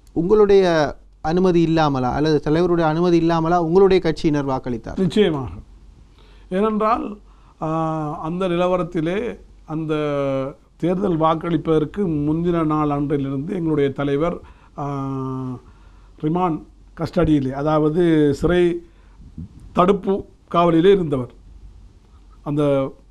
உங்களுடைய அனுமதி இல்லாமலா அல்லது தலைவருடைய அனுமதி இல்லாமலா உங்களுடைய கட்சியினர் வாக்களித்தார் நிச்சயமாக ஏனென்றால் ஆஹ், அந்த நிலவரத்திலே அந்த தேர்தல் வாக்களிப்பதற்கு முந்தின நாள் அன்றிலிருந்து எங்களுடைய தலைவர் ஆஹ், ரிமாண்ட் கஸ்டடியிலே அதாவது சிறை தடுப்பு காவலிலே இருந்தவர் அந்த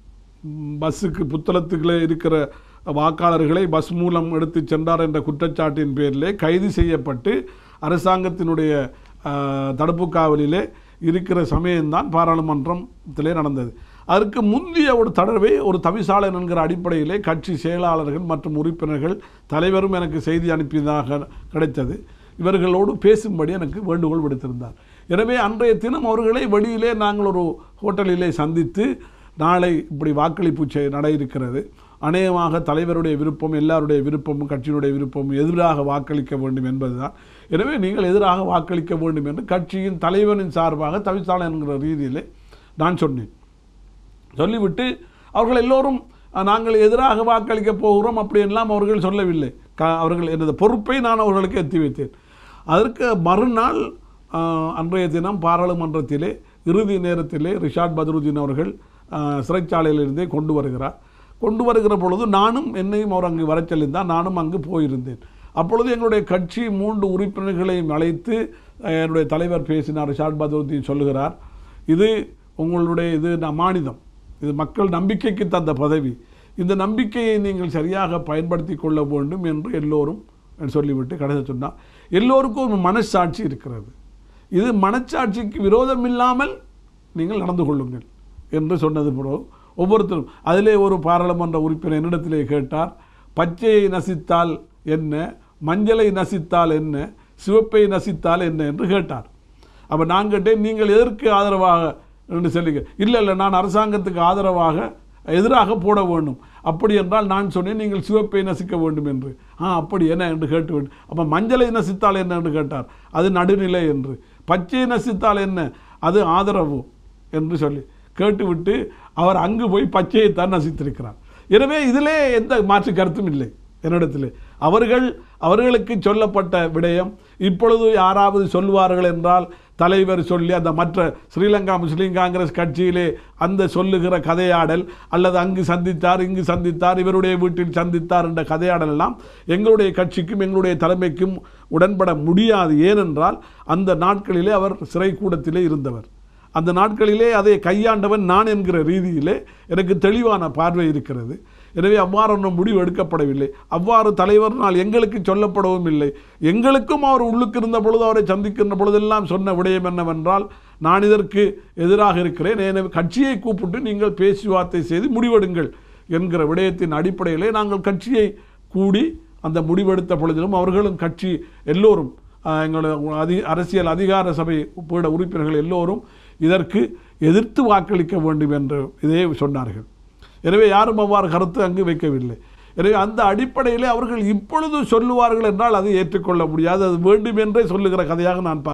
ம், பஸ்ஸுக்கு புத்தளத்துக்குள்ளே இருக்கிற வாக்காளர்களை பஸ் மூலம் எடுத்து சென்றார் என்ற குற்றச்சாட்டின் பேரிலே கைது செய்யப்பட்டு அரசாங்கத்தினுடைய ஆ, தடுப்பு காவலிலே இருக்கிற சமயம்தான் பாராளுமன்றத்திலே நடந்தது அதற்கு முந்தைய ஒரு தடவை ஒரு தவிசாளன் என்கிற அடிப்படையிலே கட்சி செயலாளர்கள் மற்றும் உறுப்பினர்கள் தலைவரும் எனக்கு செய்தி அனுப்பியதாக கிடைத்தது இவர்களோடு பேசும்படி எனக்கு வேண்டுகோள் விடுத்திருந்தார் எனவே அன்றைய தினம் அவர்களை வெளியிலே நாங்கள் ஒரு ஹோட்டலிலே சந்தித்து நாளை இப்படி வாக்களிப்பு செய்- நட இருக்கிறது அநேகமாக தலைவருடைய விருப்பம் எல்லாருடைய விருப்பமும் கட்சியினுடைய விருப்பமும் எதிராக வாக்களிக்க வேண்டும் என்பதுதான் எனவே நீங்கள் எதிராக வாக்களிக்க வேண்டும் என்று கட்சியின் தலைவனின் சார்பாக தவிசாளன் என்கிற ரீதியிலே நான் சொன்னேன் சொல்லிவிட்டு அவர்கள் எல்லோரும் அஹ், நாங்கள் எதிராக வாக்களிக்க போகிறோம் அப்படியெல்லாம் அவர்கள் சொல்லவில்லை க அவர்கள் எனது பொறுப்பை நான் அவர்களுக்கு எத்தி வைத்தேன் அதற்கு மறுநாள் அஹ், அன்றைய தினம் பாராளுமன்றத்திலே இறுதி நேரத்திலே ரிஷாட் பத்ருதீன் அவர்கள் அஹ், சிறைச்சாலையிலிருந்தே கொண்டு வருகிறார் கொண்டு வருகிற பொழுது நானும் என்னையும் அவர் அங்கு வரச் சொல்லியிருந்தார் நானும் அங்கு போயிருந்தேன் அப்பொழுது எங்களுடைய கட்சி மூன்று உறுப்பினர்களையும் அழைத்து அஹ், என்னுடைய தலைவர் பேசினார் ரிஷாட் பத்ருதீன் சொல்லுகிறார் இது உங்களுடைய இது ந- மானிதம் இது மக்கள் நம்பிக்கைக்கு தந்த பதவி இந்த நம்பிக்கையை நீங்கள் சரியாக பயன்படுத்தி கொள்ள வேண்டும் என்று எல்லோரும் சொல்லிவிட்டு கடைசி சொன்னார் எல்லோருக்கும் ஒரு மனச்சாட்சி இருக்கிறது இது மனச்சாட்சிக்கு விரோதம் இல்லாமல் நீங்கள் நடந்து கொள்ளுங்கள் என்று சொன்னது போல ஒவ்வொருத்தரும் அதிலே ஒரு பாராளுமன்ற உறுப்பினர் என்னிடத்திலே கேட்டார் பச்சையை நசித்தால் என்ன மஞ்சளை நசித்தால் என்ன சிவப்பை நசித்தால் என்ன என்று கேட்டார் அப்போ நான் கேட்டேன் நீங்கள் எதற்கு ஆதரவாக என்று சொல்லுங்க இல்லை இல்லை நான் அரசாங்கத்துக்கு ஆதரவாக எதிராக போட வேண்டும் அப்படி என்றால் நான் சொன்னேன் நீங்கள் சிவப்பை நசிக்க வேண்டும் என்று ஆ அப்படி என்ன என்று கேட்டு வேண்டும் அப்போ மஞ்சளை நசித்தால் என்ன என்று கேட்டார் அது நடுநிலை என்று பச்சையை நசித்தால் என்ன அது ஆதரவு என்று சொல்லி கேட்டுவிட்டு அவர் அங்கு போய் பச்சையை தான் நசித்திருக்கிறார் எனவே இதிலே எந்த மாற்று கருத்தும் இல்லை என்னிடத்திலே அவர்கள் அவர்களுக்கு சொல்லப்பட்ட விடயம் இப்பொழுது யாராவது சொல்வார்கள் என்றால் தலைவர் சொல்லி அந்த மற்ற ஸ்ரீலங்கா முஸ்லீம் காங்கிரஸ் கட்சியிலே அந்த சொல்லுகிற கதையாடல் அல்லது அங்கு சந்தித்தார் இங்கு சந்தித்தார் இவருடைய வீட்டில் சந்தித்தார் என்ற கதையாடல் எல்லாம் எங்களுடைய கட்சிக்கும் எங்களுடைய தலைமைக்கும் உடன்பட முடியாது ஏனென்றால் அந்த நாட்களிலே அவர் சிறை கூடத்திலே இருந்தவர் அந்த நாட்களிலே அதை கையாண்டவன் நான் என்கிற ரீதியிலே எனக்கு தெளிவான பார்வை இருக்கிறது எனவே அவ்வாறு ஒன்றும் முடிவு எடுக்கப்படவில்லை அவ்வாறு தலைவர்னால் எங்களுக்கு சொல்லப்படவும் இல்லை எங்களுக்கும் அவர் உள்ளுக்கு இருந்த பொழுது அவரை சந்திக்கின்ற பொழுதெல்லாம் சொன்ன விடயம் என்னவென்றால் நான் இதற்கு எதிராக இருக்கிறேன் எனவே கட்சியை கூப்பிட்டு நீங்கள் பேச்சுவார்த்தை செய்து முடிவெடுங்கள் என்கிற விடயத்தின் அடிப்படையிலே நாங்கள் கட்சியை கூடி அந்த முடிவெடுத்த பொழுதிலும் அவர்களும் கட்சி எல்லோரும் ஆஹ், எங்களுடைய அதி அரசியல் அதிகார சபை பீட உறுப்பினர்கள் எல்லோரும் இதற்கு எதிர்த்து வாக்களிக்க வேண்டும் என்று இதே சொன்னார்கள் எனவே யாரும் அவ்வாறு கருத்து அங்கு வைக்கவில்லை எனவே அந்த அடிப்படையிலே அவர்கள் இப்பொழுது சொல்லுவார்கள் என்றால் அதை ஏற்றுக்கொள்ள முடியாது அது வேண்டும் என்றே சொல்லுகிற கதையாக நான் பார்க்கிறேன்